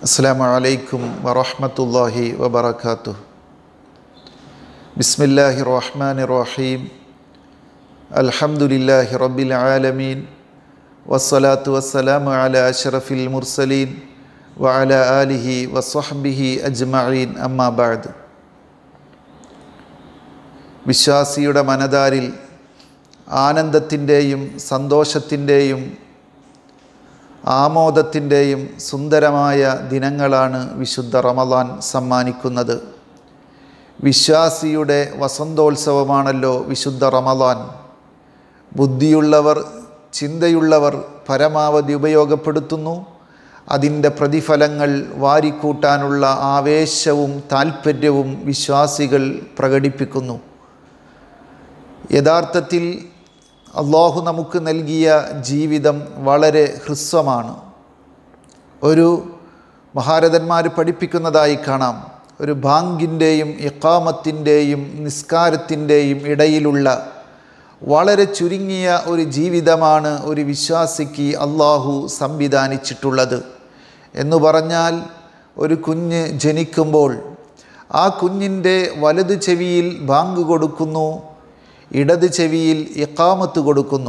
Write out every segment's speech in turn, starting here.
السلام عليكم ورحمة الله وبركاته بسم الله الرحمن الرحيم الحمد لله رب العالمين والصلاة والسلام على أشرف المرسلين وعلى آله وصحبه أجمعين أما بعد വിശ്വാസിയുടെ മനതാരിൽ ആനന്ദത്തിൻ്റെയും സന്തോഷത്തിൻ്റെയും ആമോദത്തിൻ്റെയും സുന്ദരമായ ദിനങ്ങളാണ് വിശുദ്ധ റമദാൻ സമ്മാനിക്കുന്നത് വിശ്വാസിയുടെ വസന്തോത്സവമാണല്ലോ വിശുദ്ധ റമദാൻ ബുദ്ധിയുള്ളവർ ചിന്തയുള്ളവർ പരമാവധി ഉപയോഗപ്പെടുത്തുന്നു അതിൻ്റെ പ്രതിഫലങ്ങൾ വാരിക്കൂട്ടാനുള്ള ആവേശവും താൽപ്പര്യവും വിശ്വാസികൾ പ്രകടിപ്പിക്കുന്നു യഥാർത്ഥത്തിൽ അള്ളാഹു നമുക്ക് നൽകിയ ജീവിതം വളരെ ഹ്രസ്വമാണ് ഒരു മഹാരഥന്മാർ പഠിപ്പിക്കുന്നതായി കാണാം ഒരു ബാങ്കിൻ്റെയും ഇക്കാമത്തിൻ്റെയും നിസ്കാരത്തിൻ്റെയും ഇടയിലുള്ള വളരെ ചുരുങ്ങിയ ഒരു ജീവിതമാണ് ഒരു വിശ്വാസിക്ക് അള്ളാഹു സംവിധാനിച്ചിട്ടുള്ളത് എന്നു പറഞ്ഞാൽ ഒരു കുഞ്ഞ് ജനിക്കുമ്പോൾ ആ കുഞ്ഞിൻ്റെ വലതു ചെവിയിൽ ബാങ്ക് കൊടുക്കുന്നു ഇടത് ചെവിയിൽ ഇക്കാമത്ത് കൊടുക്കുന്നു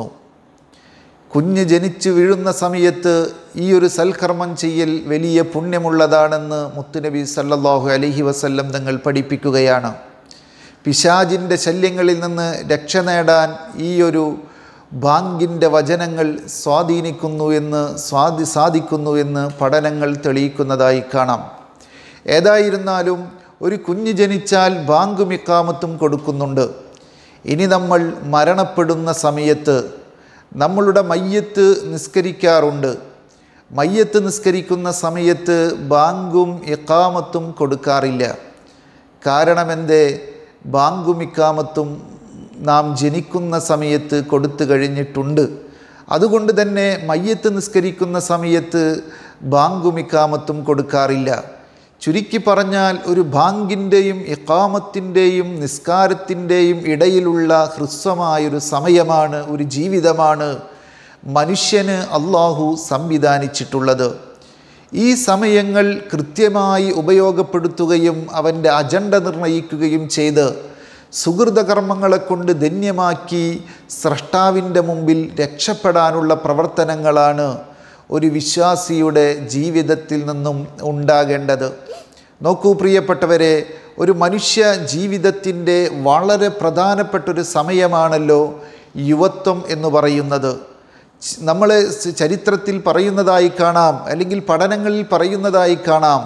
കുഞ്ഞ് ജനിച്ചു വീഴുന്ന സമയത്ത് ഈ ഒരു സൽക്കർമ്മം ചെയ്യൽ വലിയ പുണ്യമുള്ളതാണെന്ന് മുത്തുനബി സല്ലല്ലാഹു അലൈഹി വസല്ലം തങ്ങൾ പഠിപ്പിക്കുകയാണ് പിശാജിൻ്റെ ശല്യങ്ങളിൽ നിന്ന് രക്ഷ നേടാൻ ഈ ഒരു ബാങ്കിൻ്റെ വചനങ്ങൾ സ്വാധീനിക്കുന്നു എന്ന് സ്വാധി സാധിക്കുന്നു എന്ന് പഠനങ്ങൾ തെളിയിക്കുന്നതായി കാണാം ഏതായിരുന്നാലും ഒരു കുഞ്ഞ് ജനിച്ചാൽ ബാങ്കും ഇക്കാമത്തും കൊടുക്കുന്നുണ്ട് ഇനി നമ്മൾ മരണപ്പെടുന്ന സമയത്ത് നമ്മളുടെ മയ്യത്ത് നിസ്കരിക്കാറുണ്ട് മയ്യത്ത് നിസ്കരിക്കുന്ന സമയത്ത് ബാങ്കും ഇക്കാമത്തും കൊടുക്കാറില്ല കാരണമെന്തേ ബാങ്കും ഇക്കാമത്തും നാം ജനിക്കുന്ന സമയത്ത് കൊടുത്തു കഴിഞ്ഞിട്ടുണ്ട് അതുകൊണ്ട് തന്നെ മയ്യത്ത് നിസ്കരിക്കുന്ന സമയത്ത് ബാങ്കും ഇക്കാമത്തും കൊടുക്കാറില്ല ചുരുക്കി പറഞ്ഞാൽ ഒരു ബാങ്കിൻ്റെയും ഇക്കാമത്തിൻ്റെയും നിസ്കാരത്തിൻ്റെയും ഇടയിലുള്ള ഹ്രസ്വമായൊരു സമയമാണ് ഒരു ജീവിതമാണ് മനുഷ്യന് അള്ളാഹു സംവിധാനിച്ചിട്ടുള്ളത് ഈ സമയങ്ങൾ കൃത്യമായി ഉപയോഗപ്പെടുത്തുകയും അവൻ്റെ അജണ്ട നിർണയിക്കുകയും ചെയ്ത് സുഹൃതകർമ്മങ്ങളെ കൊണ്ട് ധന്യമാക്കി സ്രഷ്ടാവിൻ്റെ മുമ്പിൽ രക്ഷപ്പെടാനുള്ള പ്രവർത്തനങ്ങളാണ് ഒരു വിശ്വാസിയുടെ ജീവിതത്തിൽ നിന്നും ഉണ്ടാകേണ്ടത് നോക്കൂ പ്രിയപ്പെട്ടവരെ ഒരു മനുഷ്യ ജീവിതത്തിൻ്റെ വളരെ പ്രധാനപ്പെട്ടൊരു സമയമാണല്ലോ യുവത്വം എന്ന് പറയുന്നത് നമ്മൾ ചരിത്രത്തിൽ പറയുന്നതായി കാണാം അല്ലെങ്കിൽ പഠനങ്ങളിൽ പറയുന്നതായി കാണാം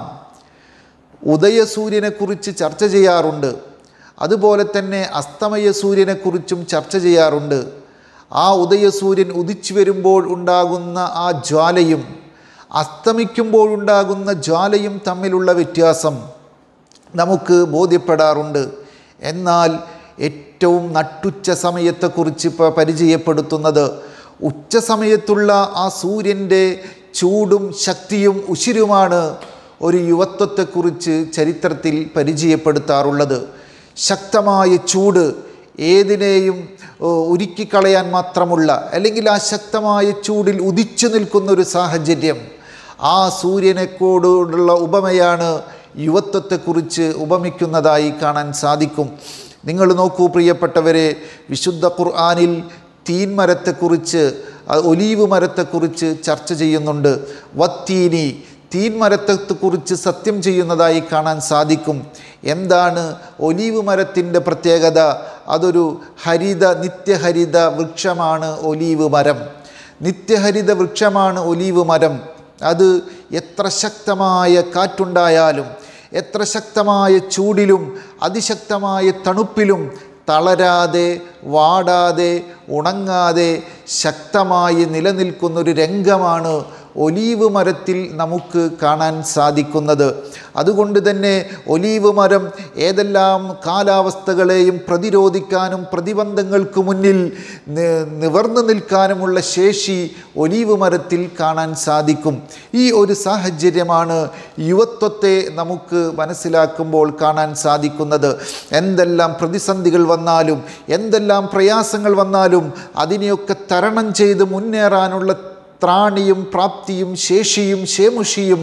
ഉദയസൂര്യനെക്കുറിച്ച് ചർച്ച ചെയ്യാറുണ്ട് അതുപോലെ തന്നെ അസ്തമയ സൂര്യനെക്കുറിച്ചും ചർച്ച ചെയ്യാറുണ്ട് ആ ഉദയസൂര്യൻ ഉദിച്ചു വരുമ്പോൾ ഉണ്ടാകുന്ന ആ ജ്വാലയും അസ്തമിക്കുമ്പോഴുണ്ടാകുന്ന ജ്വാലയും തമ്മിലുള്ള വ്യത്യാസം നമുക്ക് ബോധ്യപ്പെടാറുണ്ട് എന്നാൽ ഏറ്റവും നട്ടുച്ച സമയത്തെക്കുറിച്ച് ഇപ്പോൾ പരിചയപ്പെടുത്തുന്നത് ഉച്ച സമയത്തുള്ള ആ സൂര്യൻ്റെ ചൂടും ശക്തിയും ഉശിരുമാണ് ഒരു യുവത്വത്തെക്കുറിച്ച് ചരിത്രത്തിൽ പരിചയപ്പെടുത്താറുള്ളത് ശക്തമായ ചൂട് ഏതിനെയും ഉരുക്കിക്കളയാൻ മാത്രമുള്ള അല്ലെങ്കിൽ ആ ശക്തമായ ചൂടിൽ ഉദിച്ചു നിൽക്കുന്ന ഒരു സാഹചര്യം ആ സൂര്യനെക്കോടുള്ള ഉപമയാണ് യുവത്വത്തെക്കുറിച്ച് ഉപമിക്കുന്നതായി കാണാൻ സാധിക്കും നിങ്ങൾ നോക്കൂ പ്രിയപ്പെട്ടവരെ വിശുദ്ധ ഖുർആാനിൽ തീൻ മരത്തെക്കുറിച്ച് ഒലീവ് മരത്തെക്കുറിച്ച് ചർച്ച ചെയ്യുന്നുണ്ട് വത്തീനി തീൻ മരത്തെക്കുറിച്ച് സത്യം ചെയ്യുന്നതായി കാണാൻ സാധിക്കും എന്താണ് ഒലീവ് മരത്തിൻ്റെ പ്രത്യേകത അതൊരു ഹരിത നിത്യഹരിത വൃക്ഷമാണ് ഒലീവ് മരം നിത്യഹരിത വൃക്ഷമാണ് ഒലീവ് മരം അത് എത്ര ശക്തമായ കാറ്റുണ്ടായാലും എത്ര ശക്തമായ ചൂടിലും അതിശക്തമായ തണുപ്പിലും തളരാതെ വാടാതെ ഉണങ്ങാതെ ശക്തമായി നിലനിൽക്കുന്നൊരു രംഗമാണ് ഒലീവ് മരത്തിൽ നമുക്ക് കാണാൻ സാധിക്കുന്നത് അതുകൊണ്ട് തന്നെ ഒലീവ് മരം ഏതെല്ലാം കാലാവസ്ഥകളെയും പ്രതിരോധിക്കാനും പ്രതിബന്ധങ്ങൾക്ക് മുന്നിൽ നിവർന്നു നിൽക്കാനുമുള്ള ശേഷി ഒലീവ് മരത്തിൽ കാണാൻ സാധിക്കും ഈ ഒരു സാഹചര്യമാണ് യുവത്വത്തെ നമുക്ക് മനസ്സിലാക്കുമ്പോൾ കാണാൻ സാധിക്കുന്നത് എന്തെല്ലാം പ്രതിസന്ധികൾ വന്നാലും എന്തെല്ലാം പ്രയാസങ്ങൾ വന്നാലും അതിനെയൊക്കെ തരണം ചെയ്ത് മുന്നേറാനുള്ള ത്രാണിയും പ്രാപ്തിയും ശേഷിയും ശേമുഷിയും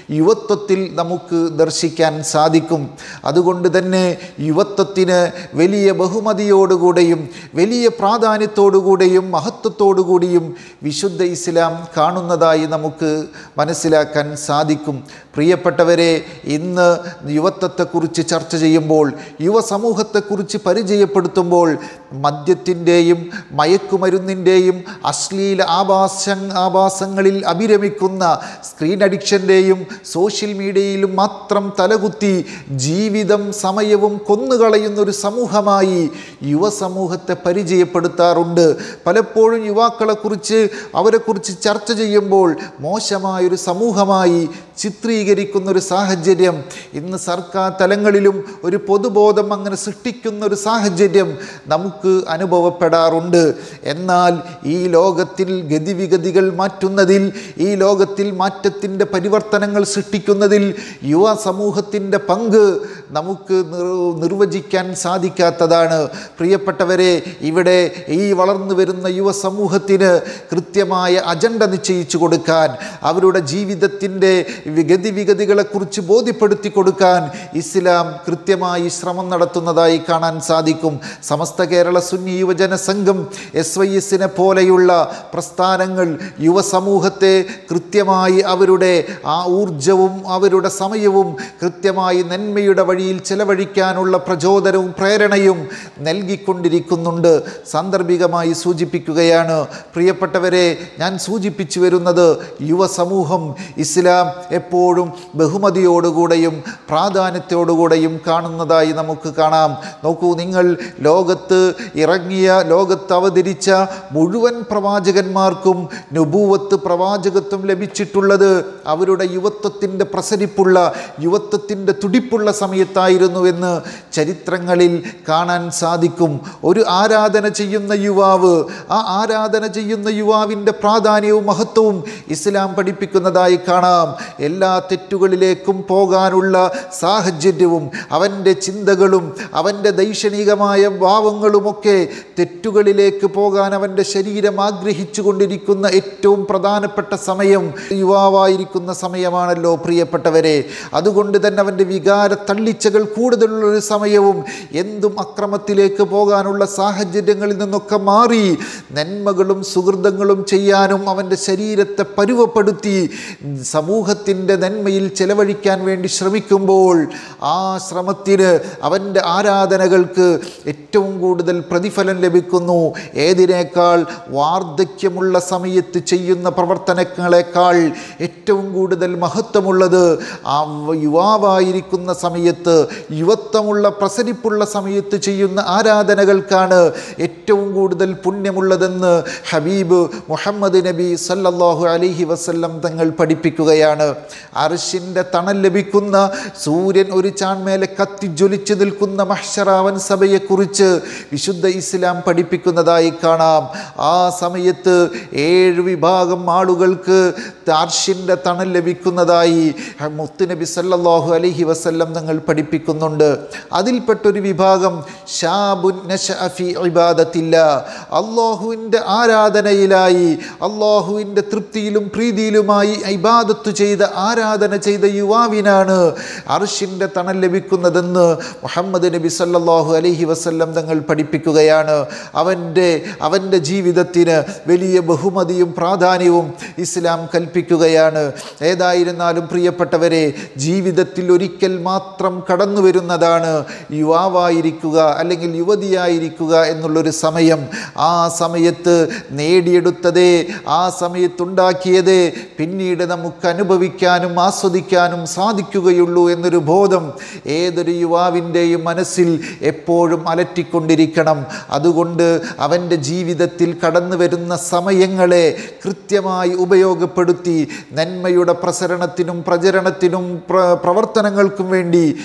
യുവത്വത്തിൽ നമുക്ക് ദർശിക്കാൻ സാധിക്കും അതുകൊണ്ട് തന്നെ യുവത്വത്തിന് വലിയ ബഹുമതിയോടുകൂടെയും വലിയ പ്രാധാന്യത്തോടുകൂടെയും മഹത്വത്തോടുകൂടിയും വിശുദ്ധ ഇസ്ലാം കാണുന്നതായി നമുക്ക് മനസ്സിലാക്കാൻ സാധിക്കും പ്രിയപ്പെട്ടവരെ ഇന്ന് യുവത്വത്തെക്കുറിച്ച് ചർച്ച ചെയ്യുമ്പോൾ യുവസമൂഹത്തെക്കുറിച്ച് പരിചയപ്പെടുത്തുമ്പോൾ മദ്യത്തിൻ്റെയും മയക്കുമരുന്നിൻ്റെയും അശ്ലീല ആഭാസ ആഭാസങ്ങളിൽ അഭിരമിക്കുന്ന സ്ക്രീൻ അഡിക്ഷൻ്റെയും സോഷ്യൽ മീഡിയയിലും മാത്രം തലകുത്തി ജീവിതം സമയവും കൊന്നുകളയുന്ന ഒരു സമൂഹമായി യുവസമൂഹത്തെ പരിചയപ്പെടുത്താറുണ്ട് പലപ്പോഴും യുവാക്കളെക്കുറിച്ച് അവരെക്കുറിച്ച് ചർച്ച ചെയ്യുമ്പോൾ മോശമായൊരു സമൂഹമായി ചിത്രീകരിക്കുന്ന ഒരു സാഹചര്യം ഇന്ന് സർക്കാർ തലങ്ങളിലും ഒരു പൊതുബോധം അങ്ങനെ സൃഷ്ടിക്കുന്ന ഒരു സാഹചര്യം നമുക്ക് അനുഭവപ്പെടാറുണ്ട് എന്നാൽ ഈ ലോകത്തിൽ ഗതിവിഗതികൾ മാറ്റുന്നതിൽ ഈ ലോകത്തിൽ മാറ്റത്തിൻ്റെ പരിവർത്തനങ്ങൾ സൃഷ്ടിക്കുന്നതിൽ യുവ സമൂഹത്തിൻ്റെ പങ്ക് നമുക്ക് നിർ- നിർവചിക്കാൻ സാധിക്കാത്തതാണ് പ്രിയപ്പെട്ടവരെ ഇവിടെ ഈ വളർന്നു വരുന്ന യുവ സമൂഹത്തിന് കൃത്യമായ അജണ്ട നിശ്ചയിച്ചു കൊടുക്കാൻ അവരുടെ ജീവിതത്തിൻ്റെ ഗതിവിഗതികളെക്കുറിച്ച് ബോധ്യപ്പെടുത്തി കൊടുക്കാൻ ഇസ്ലാം കൃത്യമായി ശ്രമം നടത്തുന്നതായി കാണാൻ സാധിക്കും സമസ്ത കേരള സുന്നി യുവജന സംഘം എസ് വൈ എസിനെ പോലെയുള്ള പ്രസ്ഥാനങ്ങൾ യുവസമൂഹത്തെ കൃത്യമായി അവരുടെ ആ ഊർജവും അവരുടെ സമയവും കൃത്യമായി നന്മയുടെ വഴിയിൽ ചെലവഴിക്കാനുള്ള പ്രചോദനവും പ്രേരണയും നൽകിക്കൊണ്ടിരിക്കുന്നുണ്ട് സാന്ദർഭികമായി സൂചിപ്പിക്കുകയാണ് പ്രിയപ്പെട്ടവരെ ഞാൻ സൂചിപ്പിച്ചു വരുന്നത് യുവസമൂഹം ഇസ്ലാം എപ്പോഴും ബഹുമതിയോടുകൂടെയും പ്രാധാന്യത്തോടുകൂടെയും കാണുന്നതായി നമുക്ക് കാണാം നോക്കൂ നിങ്ങൾ ലോകത്ത് ഇറങ്ങിയ ലോകത്ത് അവതരിച്ച മുഴുവൻ പ്രവാചകന്മാർക്കും നുബൂവത്ത് പ്രവാചകത്വം ലഭിച്ചിട്ടുള്ളത് അവരുടെ യുവത്വത്തിൻ്റെ പ്രസരിപ്പുള്ള യുവത്വത്തിൻ്റെ തുടിപ്പുള്ള സമയത്തായിരുന്നു എന്ന് ചരിത്രങ്ങളിൽ കാണാൻ സാധിക്കും ഒരു ആരാധന ചെയ്യുന്ന യുവാവ് ആ ആരാധന ചെയ്യുന്ന യുവാവിൻ്റെ പ്രാധാന്യവും മഹത്വവും ഇസ്ലാം പഠിപ്പിക്കുന്നതായി കാണാം എല്ലാ തെറ്റുകളിലേക്കും പോകാനുള്ള സാഹചര്യവും അവൻ്റെ ചിന്തകളും അവൻ്റെ ദൈക്ഷണികമായ ഭാവങ്ങളുമൊക്കെ തെറ്റുകളിലേക്ക് പോകാൻ അവൻ്റെ ശരീരം ആഗ്രഹിച്ചു കൊണ്ടിരിക്കുന്ന ഏറ്റവും പ്രധാനപ്പെട്ട സമയം യുവാവായിരിക്കുന്ന സമയമാണല്ലോ പ്രിയപ്പെട്ടവരെ അതുകൊണ്ട് തന്നെ അവൻ്റെ വികാര തള്ളിച്ചകൾ കൂടുതലുള്ളൊരു സമയവും എന്തും അക്രമത്തിലേക്ക് പോകാനുള്ള സാഹചര്യങ്ങളിൽ നിന്നൊക്കെ മാറി നന്മകളും സുഹൃതങ്ങളും ചെയ്യാനും അവൻ്റെ ശരീരത്തെ പരുവപ്പെടുത്തി സമൂഹത്തിൻ്റെ നന്മയിൽ ചെലവഴിക്കാൻ വേണ്ടി ശ്രമിക്കുമ്പോൾ ആ ശ്രമത്തിന് അവൻ്റെ ആരാധനകൾക്ക് ഏറ്റവും കൂടുതൽ പ്രതിഫലം ലഭിക്കുന്നു ഏതിനേക്കാൾ വാർദ്ധക്യമുള്ള സമയത്ത് ചെയ്യുന്ന പ്രവർത്തനങ്ങളെക്കാൾ ഏറ്റവും കൂടുതൽ മഹത്വമുള്ളത് ആ യുവാവായിരിക്കുന്ന സമയത്ത് യുവത്വമുള്ള പ്രസരിപ്പുള്ള സമയത്ത് ചെയ്യുന്ന ആരാധനകൾക്കാണ് ഏറ്റവും കൂടുതൽ പുണ്യമുള്ളതെന്ന് ഹബീബ് മുഹമ്മദ് നബി സല്ലല്ലാഹു അലൈഹി വസല്ലം തങ്ങൾ പഠിപ്പിക്കുകയാണ് അർഷിൻ്റെ തണൽ ലഭിക്കുന്ന സൂര്യൻ ഒരു ചാൺമേലെ കത്തിജ്വലിച്ചു നിൽക്കുന്ന മഹ്ഷറാവൻ സഭയെക്കുറിച്ച് വിശുദ്ധ ഇസ്ലാം പഠിപ്പിക്കുന്നതായി കാണാം ആ സമയത്ത് ഏഴ് വിഭാഗം ആളുകൾക്ക് അർഷിൻ്റെ തണൽ ലഭിക്കുന്നതായി മുത്തുനബി സല്ലല്ലാഹു അലൈഹി വസല്ലം തങ്ങൾ പഠിപ്പിക്കുന്നുണ്ട് അതിൽപ്പെട്ടൊരു വിഭാഗം ഷാബുൻ നശഅ ഫീ ഇബാദത്തില്ല അള്ളാഹുവിൻ്റെ ആരാധനയിലായി അള്ളാഹുവിൻ്റെ തൃപ്തിയിലും പ്രീതിയിലുമായി ഇബാദത്ത് ചെയ്ത ആരാധന ചെയ്ത യുവാവിനാണ് അർഷിൻ്റെ തണൽ ലഭിക്കുന്നതെന്ന് മുഹമ്മദ് നബി സല്ലല്ലാഹു അലൈഹി വസല്ലം തങ്ങൾ പഠിപ്പിക്കുകയാണ് അവൻ്റെ അവൻ്റെ ജീവിതത്തിന് വലിയ ബഹുമതിയും പ്രാധാന്യവും ഇസ്ലാം കൽപ്പിക്കുകയാണ് ഏതായിരുന്നാലും പ്രിയപ്പെട്ടവരെ ജീവിതത്തിൽ ഒരിക്കൽ മാത്രം കടന്നു വരുന്നതാണ് യുവാവായിരിക്കുക അല്ലെങ്കിൽ യുവതിയായിരിക്കുക എന്നുള്ളൊരു സമയം ആ സമയത്ത് നേടിയെടുത്തതേ ആ സമയത്തുണ്ടാക്കിയതേ പിന്നീട് നമുക്ക് അനുഭവിക്കാനും ആസ്വദിക്കാനും സാധിക്കുകയുള്ളൂ എന്നൊരു ബോധം ഏതൊരു യുവാവിൻ്റെയും മനസ്സിൽ എപ്പോഴും അലറ്റിക്കൊണ്ടിരിക്കണം അതുകൊണ്ട് അവൻ്റെ ജീവിതത്തിൽ കടന്നു വരുന്ന സമയങ്ങളെ കൃത്യമായി ഉപയോഗപ്പെടുത്തി നന്മയുടെ പ്രസരണത്തിനും പ്രചരണത്തിനും പ്ര പ്രവർത്തനങ്ങൾക്കും വേണ്ടി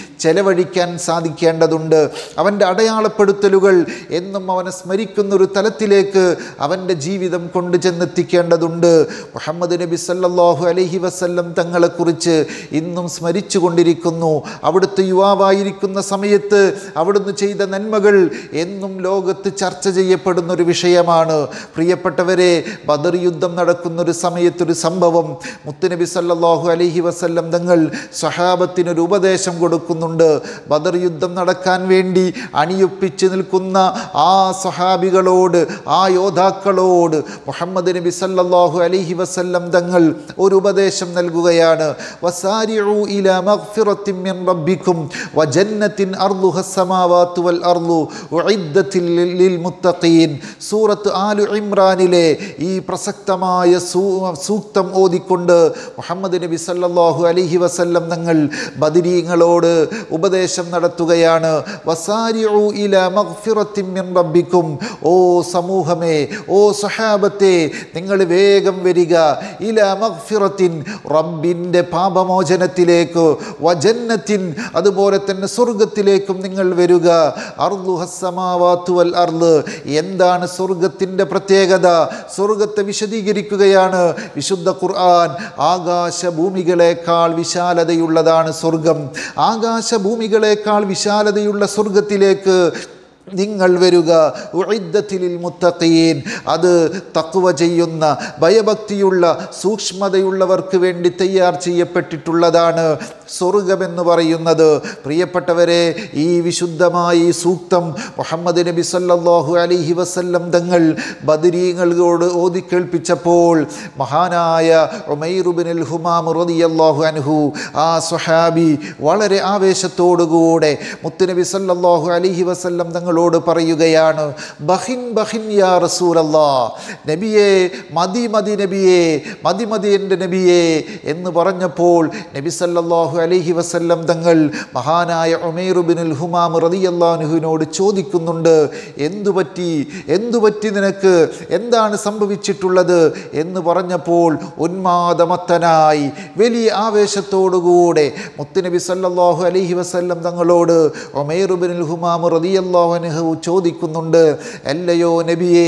ചെലവഴിക്കാൻ സാധിക്കേണ്ടതുണ്ട് അവൻ്റെ അടയാളപ്പെടുത്തലുകൾ എന്നും അവനെ സ്മരിക്കുന്ന ഒരു തലത്തിലേക്ക് അവൻ്റെ ജീവിതം കൊണ്ടു ചെന്നെത്തിക്കേണ്ടതുണ്ട് മുഹമ്മദ് നബി സല്ലല്ലാഹു അലൈഹി വസല്ലം തങ്ങളെക്കുറിച്ച് ഇന്നും സ്മരിച്ചു കൊണ്ടിരിക്കുന്നു അവിടുത്തെ യുവാവായിരിക്കുന്ന സമയത്ത് അവിടുന്ന് ചെയ്ത നന്മകൾ എന്നും ലോകത്ത് ചർച്ച ചെയ്യപ്പെടുന്ന ഒരു വിഷയമാണ് പ്രിയപ്പെട്ടവരെ ബദർ യുദ്ധം നടക്കുന്ന ഒരു സമയത്തൊരു സംഭവം മുത്തുനബി സല്ലല്ലാഹു അലൈഹി വസല്ലം തങ്ങൾ സ്വഹാബത്തിനൊരു ഉപദേശം കൊടുക്കുന്നുണ്ട് ബദർ യുദ്ധം നടക്കാൻ വേണ്ടി അണിയൊപ്പിച്ച് നിൽക്കുന്ന ആ സ്വഹാബികളോട് ആ യോദ്ധാക്കളോട് മുഹമ്മദ് നബി സല്ലല്ലാഹു അലൈഹി വസല്ലം തങ്ങൾ ഒരു ഉപദേശം നൽകുകയാണ് വസാരിഉ ഇലാ മഗ്ഫിറത്തിൻ മിൻ റബ്ബിക്കും വജന്നത്തിൻ അർളുഹ السماوات والأرض ഉഇദ്ദത്തിൽ ലിൽ മുത്തഖീൻ സൂറത്ത് ആലു ഇമ്രാനിലെ ഈ പ്രസക്തമായ സൂ- സൂക്തം ഓതിക്കൊണ്ട് മുഹമ്മദ് നബി സല്ലല്ലാഹു അലൈഹി വസല്ലം തങ്ങൾ ബദരീങ്ങളോട് ഉപദേശം നടത്തുകയാണ് വസാരിഉ ഇലാ മഗ്ഫിറത്തിൻ മിൻ റബ്ബിക്കും ഓ സമൂഹമേ ഓ സഹാബത്തെ നിങ്ങൾ വേഗം വരിക ഇലാ മഗ്ഫിറത്തിൻ റബ്ബിൻ്റെ പാപമോചനത്തിലേക്ക് വജന്നത്തിൻ അതുപോലെ തന്നെ സ്വർഗത്തിലേക്കും നിങ്ങൾ വരിക അർദു ഹസ്സമാവാത്തു വൽ അർദ് എന്താണ് സ്വർഗത്തിൻ്റെ പ്രത്യേകത സ്വർഗത്തെ വിശദീകരിക്കുകയാണ് വിശുദ്ധ ഖുർആൻ ആകാശ ഭൂമികളെക്കാൾ വിശാലതയുള്ളതാണ് സ്വർഗം ആകാശ ഭൂമികളെക്കാൾ വിശാലതയുള്ള സ്വർഗത്തിലേക്ക് നിങ്ങൾ വരിക ഉഇദ്ദത്തിലിൽ മുത്തഖീൻ അത് തക്കുവ ചെയ്യുന്ന ഭയഭക്തിയുള്ള സൂക്ഷ്മതയുള്ളവർക്ക് വേണ്ടി തയ്യാർ ചെയ്യപ്പെട്ടിട്ടുള്ളതാണ് സ്വർഗമെന്ന് പറയുന്നത് പ്രിയപ്പെട്ടവരെ ഈ വിശുദ്ധമായ ഈ സൂക്തം മുഹമ്മദ് നബി സല്ലല്ലാഹു അലൈഹി വസല്ലം തങ്ങൾ ബദരീങ്ങളോട് ഓതി കേൾപ്പിച്ചപ്പോൾ മഹാനായ ഉമൈറുബിനുൽ ഹുമാം റളിയല്ലാഹു അൻഹു ആ സ്വഹാബി വളരെ ആവേശത്തോടുകൂടെ മുത്തുനബി സല്ലല്ലാഹു അലൈഹി വസല്ലം തങ്ങളോട് പറയുകയാണ് ബഹിൻ ബഹിൻ യാ റസൂലല്ലാ നബിയെ മതി മതി നബിയെ മതി മതി എൻ്റെ നബിയെ എന്ന് പറഞ്ഞപ്പോൾ നബി സല്ലല്ലാഹു അലൈഹി വസല്ലം തങ്ങൾ മഹാനായ ഉമൈറുബിനുൽ ഹുമാം റളിയല്ലാഹുവിനോട് ചോദിക്കുന്നുണ്ട് എന്തു പറ്റി എന്തു പറ്റി നിനക്ക് എന്താണ് സംഭവിച്ചിട്ടുള്ളത് എന്ന് പറഞ്ഞപ്പോൾ ഉന്മാദമത്തനായി വലിയ ആവേശത്തോടുകൂടെ മുത്തുനബി സല്ലല്ലാഹു അലൈഹി വസല്ലം തങ്ങളോട് ഒമേറുബിനുൽ ഹുമാം റളിയല്ലാഹു ചോദിക്കുന്നുണ്ട് അല്ലയോ നബിയെ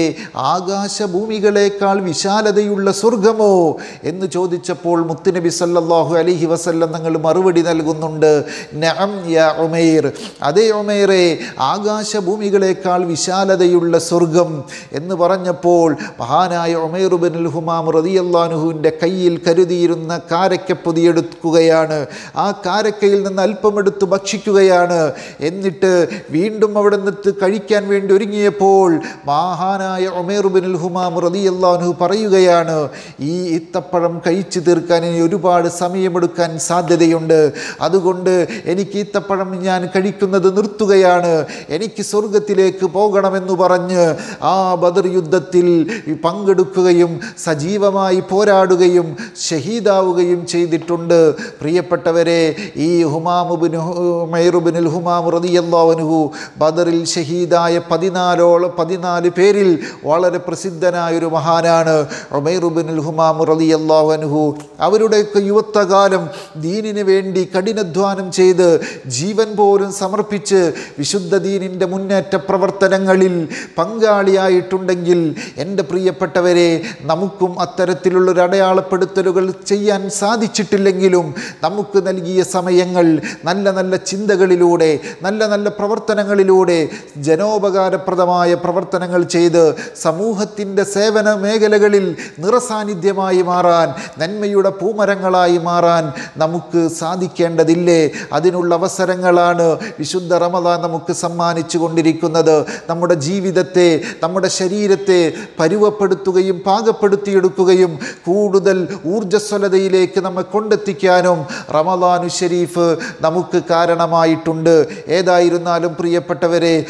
ആകാശഭൂമികളെക്കാൾ വിശാലതയുള്ള സ്വർഗമോ എന്ന് ചോദിച്ചപ്പോൾ മുത്തുനബി സല്ലല്ലാഹു അലൈഹി വസല്ലം തങ്ങൾ മറുപടി നൽകുന്നുണ്ട് നഅം യാ ഉമൈർ അതേ ഉമൈറെ ആകാശഭൂമികളെക്കാൾ വിശാലതയുള്ള സ്വർഗം എന്ന് പറഞ്ഞപ്പോൾ മഹാനായ ഉമൈറുബിനുൽ ഹുമാം റതിയല്ലാനുഹുവിൻ്റെ കയ്യിൽ കരുതിയിരുന്ന കാരക്ക പൊതിയെടുക്കുകയാണ് ആ കാരക്കയിൽ നിന്ന് അല്പമെടുത്ത് ഭക്ഷിക്കുകയാണ് എന്നിട്ട് വീണ്ടും അവിടെ നിന്ന് കഴിക്കാൻ വേണ്ടി ഒരുങ്ങിയപ്പോൾ മഹാനായ ഉമേറുബിനുൽ ഹുമാം റതിയല്ലാനുഹു പറയുകയാണ് ഈ ഇത്തപ്പഴം കഴിച്ചു തീർക്കാൻ ഇനി ഒരുപാട് സമയമെടുക്കാൻ സാധ്യതയുണ്ട് അതുകൊണ്ട് എനിക്ക് ഈത്തപ്പഴം ഞാൻ കഴിക്കുന്നത് നിർത്തുകയാണ് എനിക്ക് സ്വർഗത്തിലേക്ക് പോകണമെന്ന് പറഞ്ഞ് ആ ബദർ യുദ്ധത്തിൽ പങ്കെടുക്കുകയും സജീവമായി പോരാടുകയും ഷഹീദാവുകയും ചെയ്തിട്ടുണ്ട് പ്രിയപ്പെട്ടവരെ ഈ ഹുമാമുബിന് മൈറുബിനുൽ ഹുമാം റതിയല്ലാവനുഹു ബദറിൽ ഷഹീദായ പതിനാലോളം പതിനാല് പേരിൽ വളരെ പ്രസിദ്ധനായൊരു മഹാനാണ് ഒമൈറുബിനുൽ ഹുമാം റതിയല്ലാവനുഹു അവരുടെയൊക്കെ യുവത്വകാലം ദീനിന് വേണ്ടി കഠിനാധ്വാനം ചെയ്ത് ജീവൻ പോലും സമർപ്പിച്ച് വിശുദ്ധ ദീനിൻ്റെ മുന്നേറ്റ പ്രവർത്തനങ്ങളിൽ പങ്കാളിയായിട്ടുണ്ടെങ്കിൽ എൻ്റെ പ്രിയപ്പെട്ടവരെ നമുക്കും അത്തരത്തിലുള്ളൊരു അടയാളപ്പെടുത്തലുകൾ ചെയ്യാൻ സാധിച്ചിട്ടില്ലെങ്കിലും നമുക്ക് നൽകിയ സമയങ്ങൾ നല്ല നല്ല ചിന്തകളിലൂടെ നല്ല നല്ല പ്രവർത്തനങ്ങളിലൂടെ ജനോപകാരപ്രദമായ പ്രവർത്തനങ്ങൾ ചെയ്ത് സമൂഹത്തിൻ്റെ സേവന മേഖലകളിൽ നിറസാന്നിധ്യമായി മാറാൻ നന്മയുടെ പൂമരങ്ങളായി മാറാൻ നമുക്ക് സാധിക്കേണ്ടതില്ലേ അതിനുള്ള അവസരങ്ങളാണ് വിശുദ്ധ റമദാൻ നമുക്ക് സമ്മാനിച്ചു കൊണ്ടിരിക്കുന്നത് നമ്മുടെ ജീവിതത്തെ നമ്മുടെ ശരീരത്തെ പരുവപ്പെടുത്തുകയും പാകപ്പെടുത്തിയെടുക്കുകയും കൂടുതൽ ഊർജ്ജസ്വലതയിലേക്ക് നമ്മെ കൊണ്ടെത്തിക്കാനും റമദാനു ഷരീഫ് നമുക്ക് കാരണമായിട്ടുണ്ട് ഏതായിരുന്നാലും പ്രിയപ്പെട്ടവരെ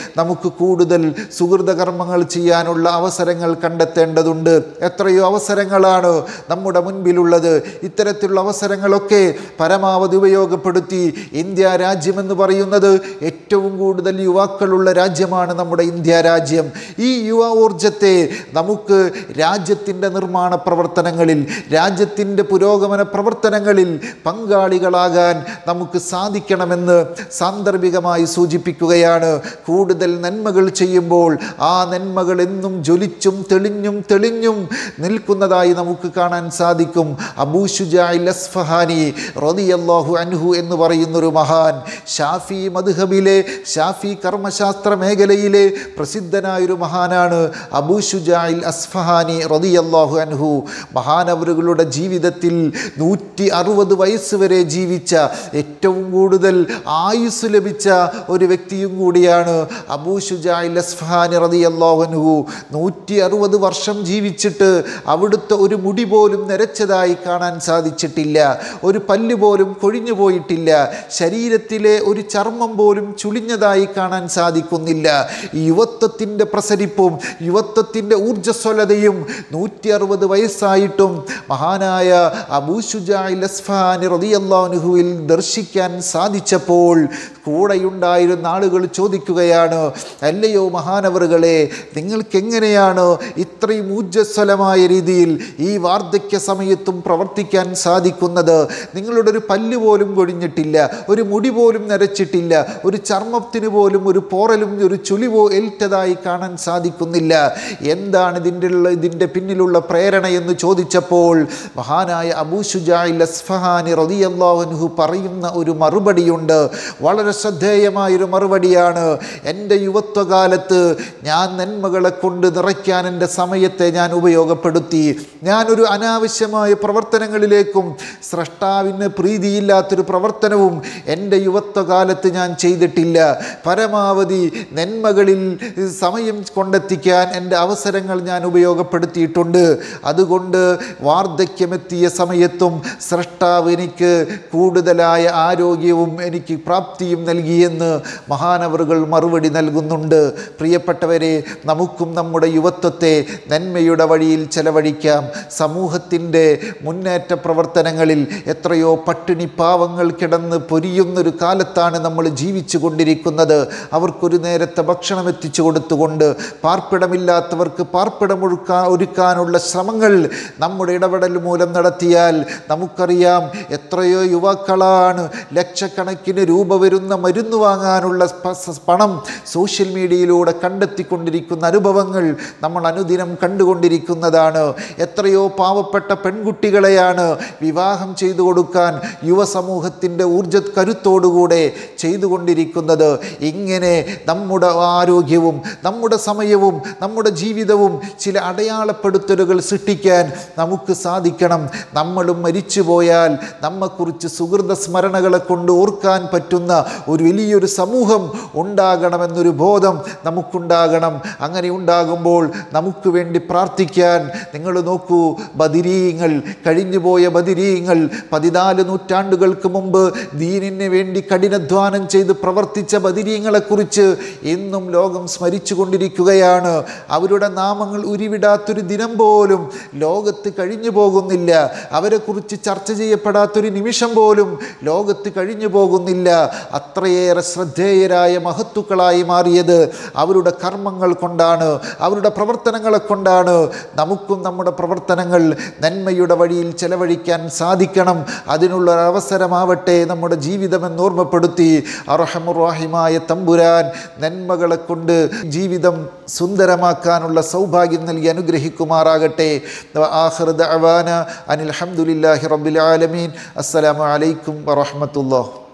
നമുക്ക് കൂടുതൽ സുഹൃത കർമ്മങ്ങൾ ചെയ്യാനുള്ള അവസരങ്ങൾ കണ്ടെത്തേണ്ടതുണ്ട് എത്രയോ അവസരങ്ങളാണ് നമ്മുടെ മുൻപിലുള്ളത് ഇത്തരത്തിലുള്ള അവസരങ്ങളൊക്കെ പരമാവധി ഉപയോഗപ്പെടുത്തി ഇന്ത്യ രാജ്യമെന്ന് പറയുന്നത് ഏറ്റവും കൂടുതൽ യുവാക്കളുള്ള രാജ്യമാണ് നമ്മുടെ ഇന്ത്യ രാജ്യം ഈ യുവ ഊർജത്തെ നമുക്ക് രാജ്യത്തിൻ്റെ നിർമ്മാണ പ്രവർത്തനങ്ങളിൽ രാജ്യത്തിൻ്റെ പുരോഗമന പ്രവർത്തനങ്ങളിൽ പങ്കാളികളാകാൻ നമുക്ക് സാധിക്കണമെന്ന് സാന്ദർഭികമായി സൂചിപ്പിക്കുകയാണ് കൂടുതൽ നന്മകൾ ചെയ്യുമ്പോൾ ആ നന്മകൾ എന്നും ജ്വലിച്ചും തെളിഞ്ഞും തെളിഞ്ഞും നിൽക്കുന്നതായി നമുക്ക് കാണാൻ സാധിക്കും അബൂഷുജായിൽ അസ്ഫഹാനി റതിയല്ലാഹു അൻഹു എന്ന് പറയുന്നൊരു മഹാൻ ഷാഫി മദ്ഹബിലെ ഷാഫി കർമ്മശാസ്ത്ര മേഖലയിലെ പ്രസിദ്ധനായൊരു മഹാനാണ് അബൂഷുജായിൽ അസ്ഫഹാനി റതിയല്ലാഹു അൻഹു മഹാനവറുകളുടെ ജീവിതത്തിൽ നൂറ്റി അറുപത് വയസ്സ് വരെ ജീവിച്ച ഏറ്റവും കൂടുതൽ ആയുസ് ലഭിച്ച ഒരു വ്യക്തിയും കൂടിയാണ് അബൂഷുജായിൽ അസ്ഫഹാനി റതിയല്ലാഹു അൻഹു നൂറ്റി അറുപത് വർഷം ജീവിച്ചിട്ട് അവിടുത്തെ ഒരു മുടി പോലും നരച്ചതായി കാണാൻ സാധിച്ചിട്ടില്ല ഒരു പല്ല് പോലും കൊഴിഞ്ഞു പോയിട്ടില്ല ശരീരത്തിലെ ഒരു ചർമ്മം പോലും ചുളിഞ്ഞതായി കാണാൻ സാധിക്കുന്നില്ല ഈ യുവത്വത്തിൻ്റെ പ്രസരിപ്പും യുവത്വത്തിൻ്റെ ഊർജ്ജസ്വലതയും നൂറ്റി അറുപത് വയസ്സായിട്ടും മഹാനായ അബൂഷുജായിൽ അസ്ഫാനി റതിയല്ലാനുഹുവിൽ ദർശിക്കാൻ സാധിച്ചപ്പോൾ കൂടെയുണ്ടായിരുന്ന ആളുകൾ ചോദിക്കുകയാണ് അല്ലയോ മഹാനവറുകളെ നിങ്ങൾക്കെങ്ങനെയാണ് ഇത്രയും ഊർജ്ജസ്വലമായ രീതിയിൽ ഈ വാർദ്ധക്യ സമയത്തും പ്രവർത്തിക്കാൻ സാധിക്കുന്നത് നിങ്ങളുടെ ഒരു പല്ല് പോലും കൊഴിഞ്ഞിട്ടില്ല ഒരു മുടി പോലും നരച്ചിട്ടില്ല ഒരു ചർമ്മത്തിന് പോലും ഒരു പോറലും ഒരു ചുളിവോ ഏൽറ്റതായി കാണാൻ സാധിക്കുന്നില്ല എന്താണ് ഇതിൻ്റെ ഉള്ള ഇതിൻ്റെ പിന്നിലുള്ള പ്രേരണ എന്ന് ചോദിച്ചപ്പോൾ മഹാനായ അബൂഷുജായിൽ അസ്ഫഹാനി റതിയല്ലാഹുൻഹു പറയുന്ന ഒരു മറുപടിയുണ്ട് വളരെ ശ്രദ്ധേയമായൊരു മറുപടിയാണ് എൻ്റെ യുവത്വകാലത്ത് ഞാൻ നന്മകളെ കൊണ്ട് നിറയ്ക്കാൻ എൻ്റെ സമയത്തെ ഞാൻ ഉപയോഗപ്പെടുത്തി ഞാനൊരു അനാവശ്യമായ പ്രവർത്തനങ്ങളിലേക്കും സ്രഷ്ടാവിന് പ്രീതിയില്ലാത്തൊരു പ്രവർത്തനവും എൻ്റെ യുവത്വകാലത്ത് ഞാൻ ചെയ്തിട്ടില്ല പരമാവധി നന്മകളിൽ സമയം കൊണ്ടെത്തിക്കാൻ എൻ്റെ അവസരങ്ങൾ ഞാൻ ഉപയോഗപ്പെടുത്തിയിട്ടുണ്ട് അതുകൊണ്ട് വാർദ്ധക്യമെത്തിയ സമയത്തും സ്രഷ്ടാവ് എനിക്ക് കൂടുതലായ ആരോഗ്യവും എനിക്ക് പ്രാപ്തിയും നൽകിയെന്ന് മഹാനവറുകൾ മറുപടി നൽകുന്നുണ്ട് പ്രിയപ്പെട്ടവരെ നമുക്കും നമ്മുടെ യുവത്വത്തെ നന്മയുടെ വഴിയിൽ ചെലവഴിക്കാം സമൂഹത്തിൻ്റെ മുന്നേറ്റ പ്രവർത്തനങ്ങളിൽ എത്രയോ പട്ടിണി പാവങ്ങൾ കിടന്ന് പൊരിയുന്നൊരു കാലത്താണ് നമ്മൾ ജീവിച്ചു കൊണ്ടിരിക്കുന്നത് അവർക്കൊരു നേരത്തെ ഭക്ഷണം എത്തിച്ചു കൊടുത്തുകൊണ്ട് പാർപ്പിടമില്ലാത്തവർക്ക് പാർപ്പിടം ഒരുക്കാ ഒരുക്കാനുള്ള ശ്രമങ്ങൾ നമ്മുടെ ഇടപെടൽ മൂലം നടത്തിയാൽ നമുക്കറിയാം എത്രയോ യുവാക്കളാണ് ലക്ഷക്കണക്കിന് രൂപ വരുന്ന മരുന്ന് വാങ്ങാനുള്ള പ- സ- പണം സോഷ്യൽ മീഡിയയിലൂടെ കണ്ടെത്തിക്കൊണ്ടിരിക്കുന്ന അനുഭവങ്ങൾ നമ്മൾ അനുദിനം കണ്ടുകൊണ്ടിരിക്കുന്നതാണ് എത്രയോ പാവപ്പെട്ട പെൺകുട്ടികളെയാണ് വിവാഹം ചെയ്തു കൊടുക്കാൻ യുവസമൂഹത്തിൻ്റെ ഊർജ കരുത്തോടുകൂടെ ചെയ്തുകൊണ്ടിരിക്കുന്നത് ഇങ്ങനെ നമ്മുടെ ആരോഗ്യവും നമ്മുടെ സമയവും നമ്മുടെ ജീവിതവും ചില അടയാളപ്പെടുത്തലുകൾ സൃഷ്ടിക്കാൻ നമുക്ക് സാധിക്കണം നമ്മളും മരിച്ചു പോയാൽ നമ്മെക്കുറിച്ച് സുഹൃത സ്മരണകളെ കൊണ്ട് ഓർക്കാൻ പറ്റുന്ന ഒരു വലിയൊരു സമൂഹം ഉണ്ടാകണമെന്നൊരു ബോധം നമുക്കുണ്ടാകണം അങ്ങനെ ഉണ്ടാകുമ്പോൾ നമുക്ക് വേണ്ടി പ്രാർത്ഥിക്കാൻ നിങ്ങൾ നോക്കൂ ബദിരീങ്ങൾ കഴിഞ്ഞുപോയ ബദിരീങ്ങൾ പതിനാല് നൂറ്റാണ്ടുകൾക്ക് മുമ്പ് ദീനിന് വേണ്ടി കഠിനാധ്വാനം ചെയ്ത് പ്രവർത്തിച്ച ബദിരീങ്ങളെക്കുറിച്ച് ഇന്നും ലോകം സ്മരിച്ചു കൊണ്ടിരിക്കുകയാണ് അവരുടെ നാമങ്ങൾ ഉരുവിടാത്തൊരു ദിനം പോലും ലോകത്ത് കഴിഞ്ഞു പോകുന്നില്ല അവരെക്കുറിച്ച് ചർച്ച ചെയ്യപ്പെടാത്തൊരു നിമിഷം പോലും ലോകത്ത് കഴിഞ്ഞു പോകുന്നില്ല അത്രയേറെ ശ്രദ്ധേയരായ മഹത്തുക്കളായി മാറിയത് അവരുടെ കർമ്മങ്ങൾ കൊണ്ടാണ് അവരുടെ പ്രവർത്തനങ്ങളെ കൊണ്ടാണ് നമുക്കും നമ്മുടെ പ്രവർത്തനങ്ങൾ നന്മയുടെ വഴിയിൽ ചെലവഴിക്കാൻ സാധിക്കണം അതിനുള്ള ഒരു അവസരമാവട്ടെ നമ്മുടെ ജീവിതമെന്ന് ഓർമ്മപ്പെടുത്തി അറഹമുറാഹിമായ തമ്പുരാൻ നന്മകളെ കൊണ്ട് ജീവിതം സുന്ദരമാക്കാനുള്ള സൗഭാഗ്യം നൽകി അനുഗ്രഹിക്കുമാറാകട്ടെ ആഹൃദ അവാന അനിൽ അഹമ്മദില്ലാഹി റബ്ബിൽ ആലമീൻ അസ്സലാമു അലൈക്കും വറഹമത്തുല്ലാ